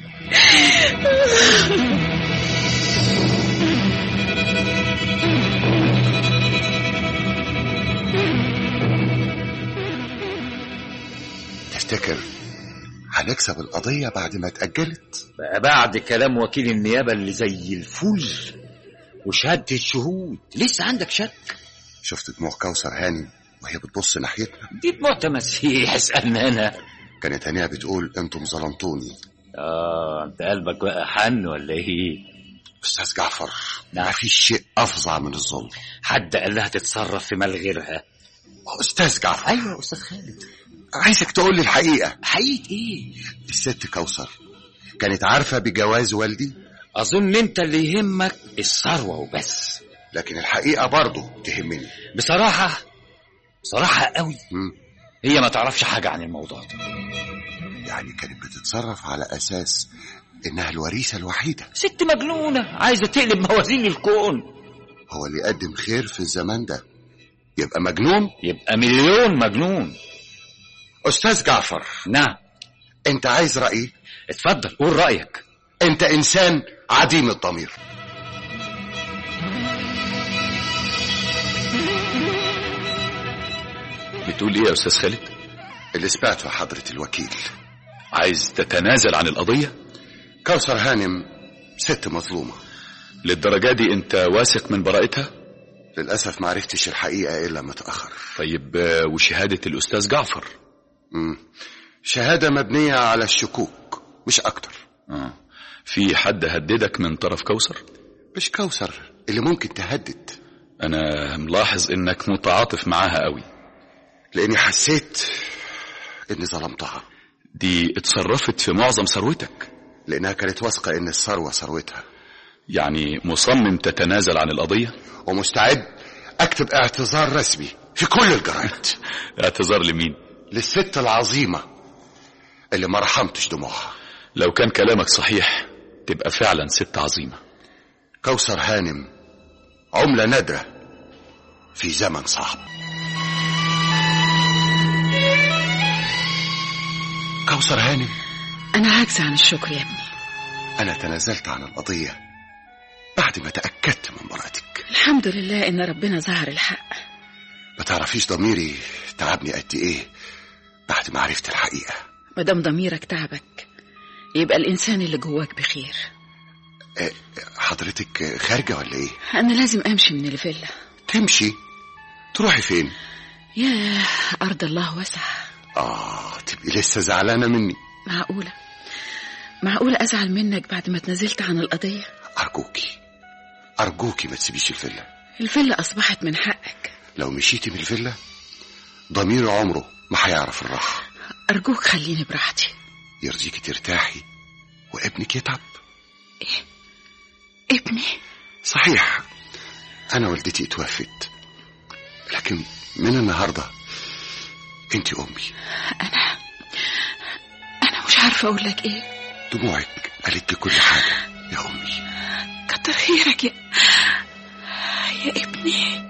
تفتكر هنكسب القضية بعد ما اتأجلت بقى بعد كلام وكيل النيابة اللي زي الفل وشهادة الشهود لسه عندك شك شفت دموع كوثر هاني وهي بتبص ناحيتنا دي دموع تماسيح اسألنا أنا كانت هانية بتقول انتم ظلمتوني آه أنت قلبك بقى حن ولا إيه؟ أستاذ جعفر ما فيش شيء أفظع من الظلم حد قال لها تتصرف في مال غيرها أستاذ جعفر أيوة أستاذ خالد عايزك تقول لي الحقيقة حقيقة إيه؟ الست كوثر كانت عارفة بجواز والدي أظن أنت اللي يهمك الثروة وبس لكن الحقيقة برضه تهمني بصراحة بصراحة قوي مم. هي ما تعرفش حاجة عن الموضوع ده يعني كانت بتتصرف على أساس إنها الوريثة الوحيدة ست مجنونة عايزة تقلب موازين الكون هو اللي يقدم خير في الزمان ده يبقى مجنون يبقى مليون مجنون أستاذ جعفر نعم أنت عايز رأيي اتفضل قول رأيك أنت إنسان عديم الضمير بتقول ايه يا استاذ خالد اللي سمعته حضرة الوكيل عايز تتنازل عن القضية كوثر هانم ست مظلومة للدرجة دي انت واثق من براءتها للأسف ما عرفتش الحقيقة إلا متأخر طيب آه، وشهادة الأستاذ جعفر مم. شهادة مبنية على الشكوك مش أكتر آه. في حد هددك من طرف كوثر مش كوثر اللي ممكن تهدد أنا ملاحظ إنك متعاطف معاها قوي لأني حسيت إني ظلمتها دي اتصرفت في معظم ثروتك لأنها كانت واثقة إن الثروة ثروتها يعني مصمم تتنازل عن القضية ومستعد أكتب اعتذار رسمي في كل الجرايد اعتذار لمين للست العظيمة اللي ما رحمتش دموعها لو كان كلامك صحيح تبقى فعلا ست عظيمة كوثر هانم عملة نادرة في زمن صعب كوثر هانم أنا عاجزة عن الشكر يا ابني أنا تنازلت عن القضية بعد ما تأكدت من براءتك الحمد لله إن ربنا ظهر الحق ما تعرفيش ضميري تعبني قد إيه بعد ما عرفت الحقيقة مادام ضميرك تعبك يبقى الإنسان اللي جواك بخير أه، حضرتك خارجة ولا إيه؟ أنا لازم أمشي من الفيلا تمشي تروحي فين؟ يا أرض الله واسعة آه تبقي لسه زعلانة مني معقولة معقولة أزعل منك بعد ما تنازلت عن القضية أرجوكي أرجوكي ما تسيبيش الفيلا الفيلا أصبحت من حقك لو مشيتي من الفيلا ضميري عمره ما هيعرف الراحة أرجوك خليني براحتي يرضيكي ترتاحي وابنك يتعب ابني صحيح أنا والدتي اتوفت لكن من النهاردة أنت أمي أنا أنا مش عارفة أقول لك إيه دموعك قالت لي كل حاجة يا أمي كتر خيرك يا يا ابني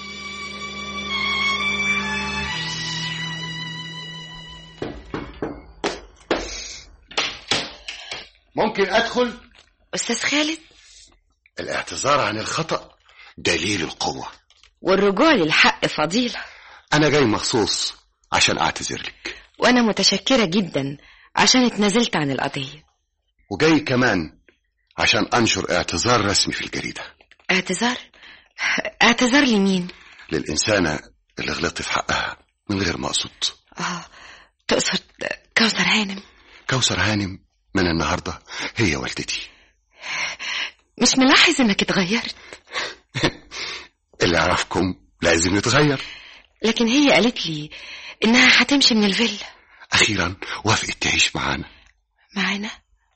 ممكن أدخل أستاذ خالد الاعتذار عن الخطأ دليل القوة والرجوع للحق فضيلة أنا جاي مخصوص عشان أعتذر لك وأنا متشكرة جدا عشان اتنازلت عن القضية وجاي كمان عشان أنشر اعتذار رسمي في الجريدة اعتذار اعتذار لمين للإنسانة اللي غلطت في حقها من غير ما أقصد اه تقصد كوثر هانم كوثر هانم من النهاردة هي والدتي مش ملاحظ انك اتغيرت اللي يعرفكم لازم يتغير لكن هي قالت لي انها هتمشي من الفيلا أخيرا وافقت تعيش معانا معانا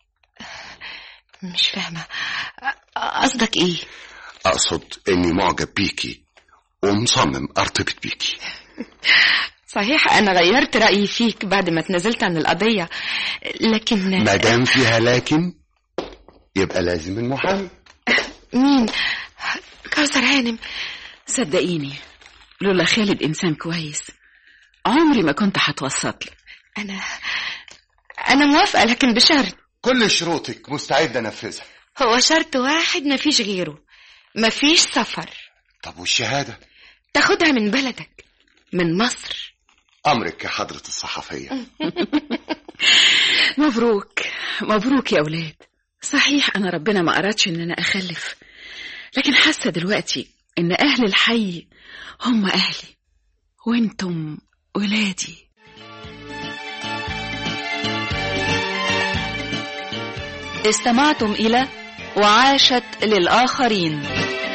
مش فاهمة قصدك ايه أقصد إني معجب بيكي ومصمم أرتبط بيكي صحيح انا غيرت رأيي فيك بعد ما اتنازلت عن القضية لكن ما دام فيها لكن يبقى لازم المحامي مين كوثر هانم صدقيني لولا خالد إنسان كويس عمري ما كنت هتوسط له انا انا موافقة لكن بشرط كل شروطك مستعد أنفذها هو شرط واحد مفيش غيره مفيش سفر طب والشهادة تاخدها من بلدك من مصر أمرك يا حضرة الصحفية مبروك مبروك يا أولاد صحيح أنا ربنا ما أردش إن أنا أخلف لكن حاسة دلوقتي إن أهل الحي هم أهلي وإنتم ولادي استمعتم إلى وعاشت للآخرين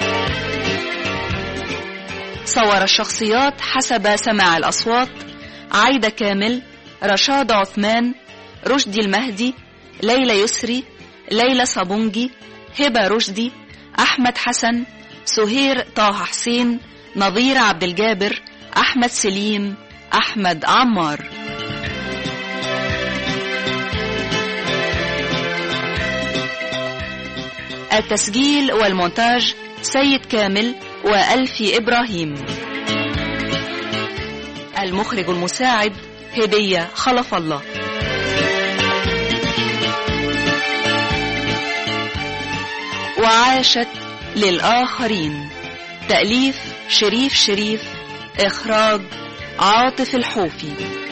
صور الشخصيات حسب سماع الأصوات عايدة كامل رشاد عثمان رشدي المهدي ليلى يسري ليلى صابونجي هبة رشدي أحمد حسن سهير طه حسين نظير عبد الجابر أحمد سليم أحمد عمار التسجيل والمونتاج سيد كامل وألفي إبراهيم المخرج المساعد هدية خلف الله وعاشت للآخرين تأليف شريف شريف إخراج عاطف الحوفي